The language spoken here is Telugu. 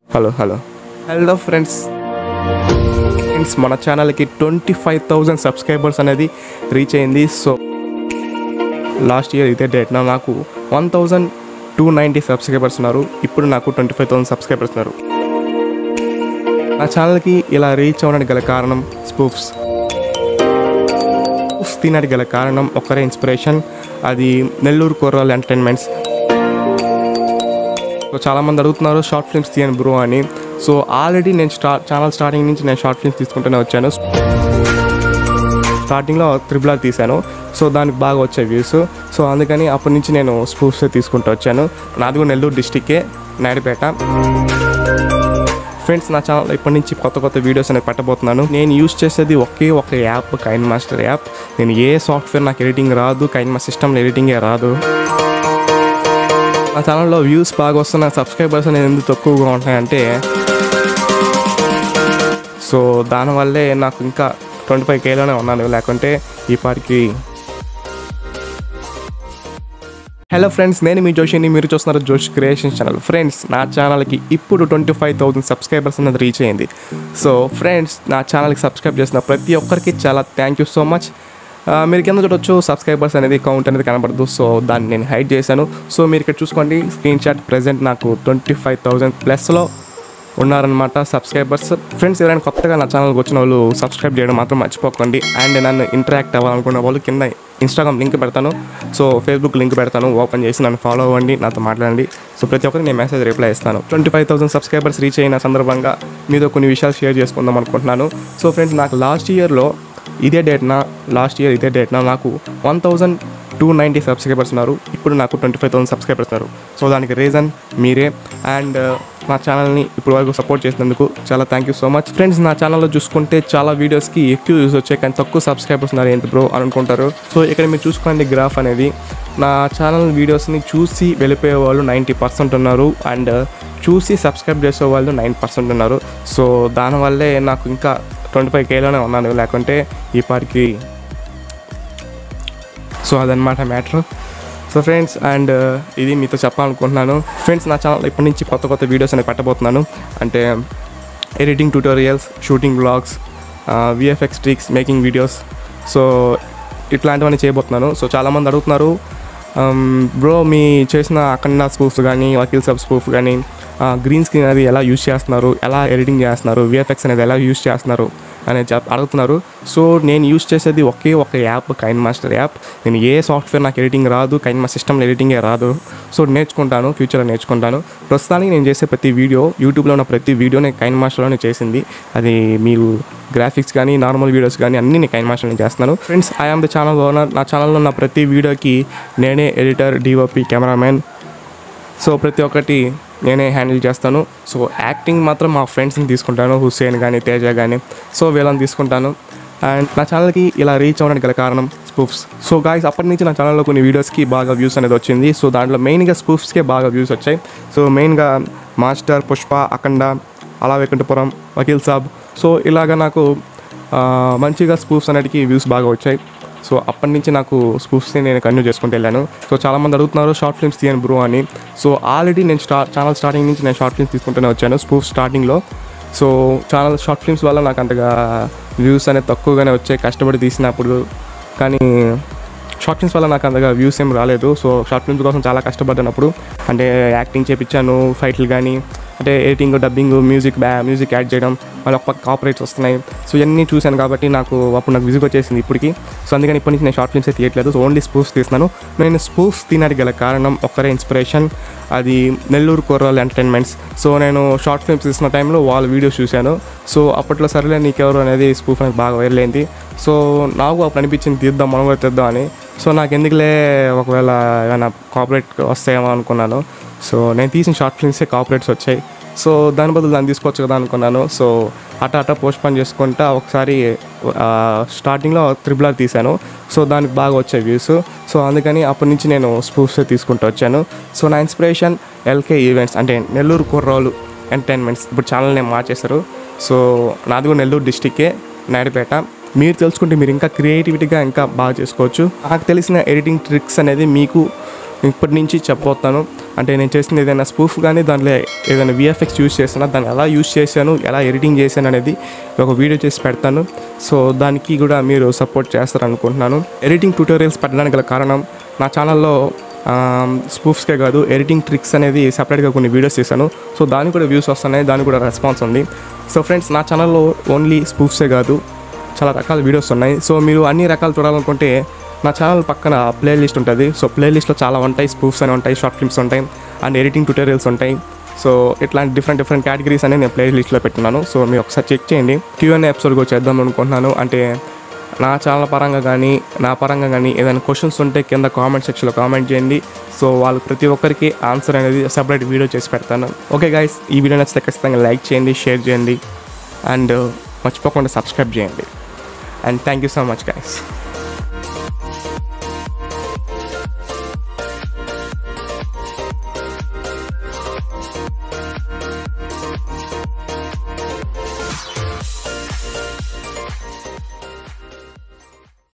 hello hello hello friends friends మన ఛానల్కి ట్వంటీ ఫైవ్ థౌజండ్ సబ్స్క్రైబర్స్ అనేది రీచ్ అయింది సో లాస్ట్ ఇయర్ ఇదే డేట్ నా నాకు one thousand two ninety subscribers ఉన్నారు ఇప్పుడు నాకు ట్వంటీ ఫైవ్ థౌసండ్ సబ్స్క్రైబర్స్ ఉన్నారు నా ఛానల్కి ఇలా రీచ్ అవ్వడానికి గల కారణం స్పూఫ్స్ స్పూఫ్స్ తినడానికి గల కారణం ఒకరే ఇన్స్పిరేషన్ అది నెల్లూరు కొర్రాల్ ఎంటర్టైన్మెంట్స్ సో చాలామంది అడుగుతున్నారు షార్ట్ ఫిల్మ్స్ తీయను బ్రో అని సో ఆల్రెడీ నేను స్టార్ట్ ఛానల్ స్టార్టింగ్ నుంచి నేను షార్ట్ ఫిల్మ్స్ తీసుకుంటూనే వచ్చాను స్టార్టింగ్లో త్రిబుల్ ఆర్ తీశాను సో దానికి బాగా వచ్చాయి వ్యూస్ సో అందుకని అప్పటి నుంచి నేను స్పూఫ్స్ తీసుకుంటూ వచ్చాను నాది కూడా నెల్లూరు డిస్టిక్కే నాయుడుపేట ఫ్రెండ్స్ నా ఛానల్ ఇప్పటి నుంచి కొత్త కొత్త వీడియోస్ అనేది పెట్టబోతున్నాను నేను యూస్ చేసేది ఒకే ఒక యాప్ కైన్ మాస్టర్ యాప్ నేను ఏ సాఫ్ట్వేర్ నాకు ఎడిటింగ్ రాదు కైన్ మా సిస్టమ్లో ఎడిటింగే రాదు నా ఛానల్లో వ్యూస్ బాగా వస్తున్న సబ్స్క్రైబర్స్ అనేది ఎందుకు తక్కువగా ఉంటాయంటే సో దానివల్లే నాకు ఇంకా ట్వంటీ ఫైవ్ కేలోనే ఉన్నాను లేకుంటే ఈ పాటికి హలో ఫ్రెండ్స్ నేను మీ జోషిని మీరు చూస్తున్నారు జోష్ క్రియేషన్ ఛానల్ ఫ్రెండ్స్ నా ఛానల్కి ఇప్పుడు ట్వంటీ ఫైవ్ థౌసండ్ సబ్స్క్రైబర్స్ అనేది రీచ్ అయింది సో ఫ్రెండ్స్ నా ఛానల్కి సబ్స్క్రైబ్ చేసిన ప్రతి ఒక్కరికి చాలా థ్యాంక్ యూ సో మచ్ మీరు కింద చూడొచ్చు సబ్స్క్రైబర్స్ అనేది కౌంట్ అనేది కనబడదు సో దాన్ని నేను హైడ్ చేశాను సో మీరు ఇక్కడ చూసుకోండి స్క్రీన్ షాట్ ప్రజెంట్ నాకు ట్వంటీ ఫైవ్ థౌజండ్ ప్లస్లో ఉన్నారనమాట సబ్స్క్రైబర్స్ ఫ్రెండ్స్ ఎవరైనా కొత్తగా నా ఛానల్కి వచ్చిన వాళ్ళు సబ్స్క్రైబ్ చేయడం మాత్రం మర్చిపోకండి అండ్ నన్ను ఇంటరాక్ట్ అవ్వాలనుకున్న వాళ్ళు కింద ఇన్స్టాగ్రామ్ లింక్ పెడతాను సో ఫేస్బుక్ లింక్ పెడతాను ఓపెన్ చేసి నన్ను ఫాలో అవ్వండి నాతో మాట్లాడండి సో ప్రతి ఒక్కరికి నేను మెసేజ్ రిప్లై ఇస్తాను twenty five thousand subscribers reach అయిన సందర్భంగా మీతో కొన్ని విషయాలు షేర్ చేసుకుందాం అనుకుంటున్నాను సో ఫ్రెండ్స్ నాకు లాస్ట్ ఇయర్లో ఇదే డేట్న లాస్ట్ ఇయర్ ఇదే డేట్న నాకు one thousand two ninety subscribers ఉన్నారు ఇప్పుడు నాకు ట్వంటీ ఫైవ్ థౌసండ్ సబ్స్క్రైబర్స్ ఉన్నారు సో దానికి రీజన్ మీరే అండ్ నా ఛానల్ని ఇప్పుడు వరకు సపోర్ట్ చేసినందుకు చాలా thank you so much friends నా ఛానల్లో చూసుకుంటే చాలా వీడియోస్కి ఎక్కువ వ్యూస్ వచ్చాయి కానీ తక్కువ సబ్స్క్రైబర్స్ ఉన్నారు ఏంటి బ్రో అని అనుకుంటారు సో ఇక్కడ మీరు చూసుకోండి గ్రాఫ్ అనేది నా ఛానల్ వీడియోస్ని చూసి వెళ్ళిపోయే వాళ్ళు నైంటీ పర్సెంట్ ఉన్నారు అండ్ చూసి సబ్స్క్రైబ్ చేసే వాళ్ళు నైన్ పర్సెంట్ ఉన్నారు సో దానివల్లే నాకు ఇంకా ట్వంటీ ఫైవ్ కేలోనే ఉన్నాను లేకుంటే ఈ పాటికి సో అదనమాట మ్యాటర్ సో ఫ్రెండ్స్ అండ్ ఇది మీతో చెప్పాలనుకుంటున్నాను ఫ్రెండ్స్ నా ఛానల్ ఇప్పటి నుంచి కొత్త కొత్త వీడియోస్ అనేది పెట్టబోతున్నాను అంటే editing tutorials shooting blogs VFX tricks making videos so ఇట్లాంటివన్నీ చేయబోతున్నాను సో చాలామంది అడుగుతున్నారు బ్రో మీ చేసిన అఖండ స్పూఫ్స్ కానీ వకీల్ సబ్ స్పూఫ్ కానీ గ్రీన్ స్క్రీన్ అనేది ఎలా యూస్ చేస్తున్నారు ఎలా ఎడిటింగ్ చేస్తున్నారు విఎఫ్ఎక్స్ అనేది ఎలా యూస్ చేస్తున్నారు అనేది చెప్ అడుగుతున్నారు సో నేను యూస్ చేసేది ఒకే ఒక యాప్ కైన్ మాస్టర్ యాప్ నేను ఏ సాఫ్ట్వేర్ నాకు ఎడిటింగ్ రాదు కైన్ మా సిస్టమ్లో ఎడిటింగే రాదు సో నేర్చుకుంటాను ఫ్యూచర్లో నేర్చుకుంటాను ప్రస్తుతానికి నేను చేసే ప్రతి వీడియో యూట్యూబ్లో ఉన్న ప్రతి వీడియో నేను కైన్ మాస్టర్లోనే చేసింది అది మీరు గ్రాఫిక్స్ కానీ నార్మల్ వీడియోస్ కానీ అన్నీ నేను కైన్ మాస్టర్లో చేస్తున్నాను friends I am the channel owner నా ఛానల్లో ఉన్న ప్రతి వీడియోకి నేనే ఎడిటర్ డిఓపి కెమెరామెన్ సో ప్రతి ఒక్కటి నేనే హ్యాండిల్ చేస్తాను సో యాక్టింగ్ మాత్రం మా ఫ్రెండ్స్ని తీసుకుంటాను హుస్సేన్ కానీ తేజ కానీ సో వీళ్ళని తీసుకుంటాను అండ్ నా ఛానల్కి ఇలా రీచ్ అవ్వడానికి గల కారణం స్పూఫ్స్ సో గాయస్ అప్పటి నుంచి నా ఛానల్లో కొన్ని వీడియోస్కి బాగా వ్యూస్ అనేది వచ్చింది సో దాంట్లో మెయిన్గా స్పూఫ్స్కే బాగా వ్యూస్ వచ్చాయి సో మెయిన్గా మాస్టర్ పుష్ప అఖండ అలా వైకుంఠపురం వకీల్ సాబ్ సో ఇలాగ నాకు ఆ, మంచిగా స్పూఫ్స్ అనేటికి వ్యూస్ బాగా వచ్చాయి సో అప్పటి నుంచి నాకు స్పూఫ్స్ని నేను కంటిన్యూ చేసుకుంటూ వెళ్ళాను సో చాలామంది అడుగుతున్నారు షార్ట్ ఫిల్మ్స్ తీయను బ్రో అని సో ఆల్రెడీ నేను స్టా ఛానల్ స్టార్టింగ్ నుంచి నేను షార్ట్ ఫిల్మ్స్ తీసుకుంటూనే వచ్చాను స్పూఫ్ స్టార్టింగ్లో సో ఛానల్ షార్ట్ ఫిల్మ్స్ వల్ల నాకు అంతగా వ్యూస్ అనేది తక్కువగానే వచ్చాయి కష్టపడి తీసినప్పుడు కానీ షార్ట్ ఫిల్మ్స్ వల్ల నాకు అంతగా వ్యూస్ ఏం రాలేదు సో షార్ట్ ఫిల్మ్స్ కోసం చాలా కష్టపడినప్పుడు అంటే యాక్టింగ్ చేపించాను ఫైట్లు కానీ అంటే ఎడిటింగ్ డబ్బింగ్ మ్యూజిక్ బ్యా మ్యూజిక్ యాడ్ చేయడం మళ్ళీ ఒక పక్క కాపరేట్స్ వస్తున్నాయి సో ఇవన్నీ చూశాను కాబట్టి నాకు అప్పుడు నాకు విజిట్ వచ్చేసింది ఇప్పటికి సో అందుకని ఇప్పటి నుంచి నేను షార్ట్ ఫిల్మ్స్ తీయట్లేదు సో ఓన్లీ స్పూఫ్స్ తీస్తున్నాను నేను స్పూఫ్స్ తినడానికి గల కారణం ఒక్కరే ఇన్స్పిరేషన్ అది నెల్లూరు కొర్రాల్ ఎంటర్టైన్మెంట్స్ సో నేను షార్ట్ ఫిల్మ్స్ తీసిన టైంలో వాళ్ళ వీడియోస్ చూశాను సో అప్పట్లో సరేలే నీకెవరు అనేది స్పూఫ్ అనేది బాగా వైరల్ అయింది సో నాకు అప్పుడు అనిపించింది తీద్దాం మనం కూడా తీద్దాం అని సో నాకు ఎందుకులే ఒకవేళ ఏమైనా కాపరేట్ వస్తాయేమో అనుకున్నాను సో నేను తీసిన షార్ట్ ఫిల్మ్సే కాపరేట్స్ వచ్చాయి సో దాని బదులు దాన్ని తీసుకోవచ్చు కదా అనుకున్నాను సో అట అట పోస్ట్ పోన్ చేసుకుంటా ఒకసారి స్టార్టింగ్లో త్రిబుల్ ఆర్ తీశాను సో దానికి బాగా వచ్చాయి వ్యూస్ సో అందుకని అప్పటి నుంచి నేను స్పూఫ్స్ తీసుకుంటూ వచ్చాను సో నా ఇన్స్పిరేషన్ ఎల్కే ఈవెంట్స్ అంటే నెల్లూరు కుర్రాలు ఎంటర్టైన్మెంట్స్ ఇప్పుడు ఛానల్ నేమ్ మార్చేశారు సో నాది కూడా నెల్లూరు డిస్టిక్కే నాయుడుపేట మీరు తెలుసుకుంటే మీరు ఇంకా క్రియేటివిటీగా ఇంకా బాగా చేసుకోవచ్చు నాకు తెలిసిన ఎడిటింగ్ ట్రిక్స్ అనేది మీకు ఇప్పటి నుంచి చెప్పబోతాను అంటే నేను చేసిన ఏదైనా స్పూఫ్ కానీ దాంట్లో ఏదైనా విఎఫ్ఎక్స్ యూస్ చేస్తున్నా దాన్ని ఎలా యూస్ చేశాను ఎలా ఎడిటింగ్ చేశాను అనేది ఒక వీడియో చేసి పెడతాను సో దానికి కూడా మీరు సపోర్ట్ చేస్తారనుకుంటున్నాను ఎడిటింగ్ ట్యూటోరియల్స్ పెట్టడానికి గల కారణం నా ఛానల్లో స్పూఫ్స్కే కాదు ఎడిటింగ్ ట్రిక్స్ అనేది సపరేట్గా కొన్ని వీడియోస్ చేశాను సో దానికి కూడా వ్యూస్ వస్తున్నాయి దానికి కూడా రెస్పాన్స్ ఉంది సో ఫ్రెండ్స్ నా ఛానల్లో ఓన్లీ స్పూఫ్సే కాదు చాలా రకాల వీడియోస్ ఉన్నాయి సో మీరు అన్ని రకాలు చూడాలనుకుంటే నా ఛానల్ పక్కన ప్లేలిస్ట్ ఉంటుంది సో ప్లేలిస్ట్లో చాలా ఉంటాయి స్పూఫ్స్ అని ఉంటాయి షార్ట్ ఫిల్మ్స్ ఉంటాయి అండ్ ఎడిటింగ్ ట్యూటోరియల్స్ ఉంటాయి సో ఇట్లాంటి డిఫరెంట్ డిఫరెంట్ కేటగిరీస్ అనేది నేను ప్లేలిస్ట్లో పెట్టున్నాను సో మీరు ఒకసారి చెక్ చేయండి క్యూఎన్ఏ ఎపిసోడ్ కూడా చేద్దాం అనుకుంటున్నాను అంటే నా ఛానల్ పరంగా కానీ నా పరంగా కానీ ఏదైనా క్వశ్చన్స్ ఉంటే కింద కామెంట్ సెక్షన్లో కామెంట్ చేయండి సో వాళ్ళు ప్రతి ఒక్కరికి ఆన్సర్ అనేది సపరేట్ వీడియో చేసి పెడతాను ఓకే గైస్ ఈ వీడియో నచ్చితే ఖచ్చితంగా లైక్ చేయండి షేర్ చేయండి అండ్ మర్చిపోకుండా సబ్స్క్రైబ్ చేయండి and thank you so much guys